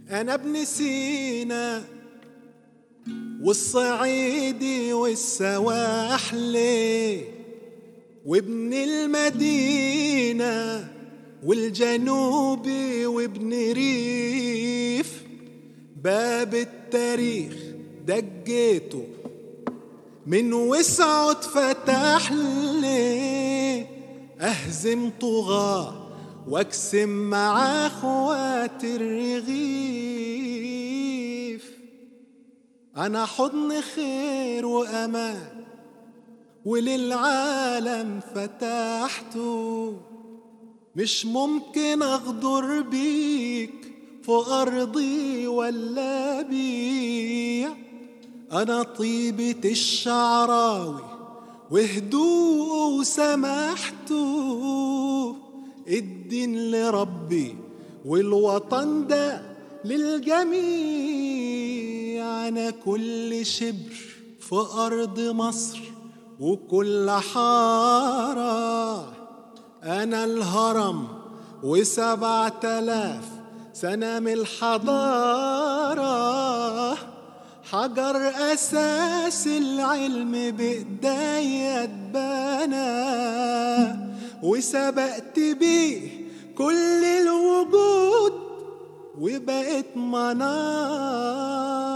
أنا ابن سينا والصعيدي والسواحلي وابن المدينة والجنوبي وابن ريف باب التاريخ دقيته من وسعه اتفتح لي اهزم طغاه واقسم مع اخوات الرغيف انا حضن خير وامان وللعالم فتحته مش ممكن اغدر بيك فوق ارضي ولا بيع انا طيبة الشعراوي وهدوء وسماحته الدين لربي والوطن ده للجميع انا كل شبر في ارض مصر وكل حاره أنا الهرم وسبعة آلاف سنة من الحضارة حجر أساس العلم بإيديا اتبنى وسبقت بيه كل الوجود وبقت منار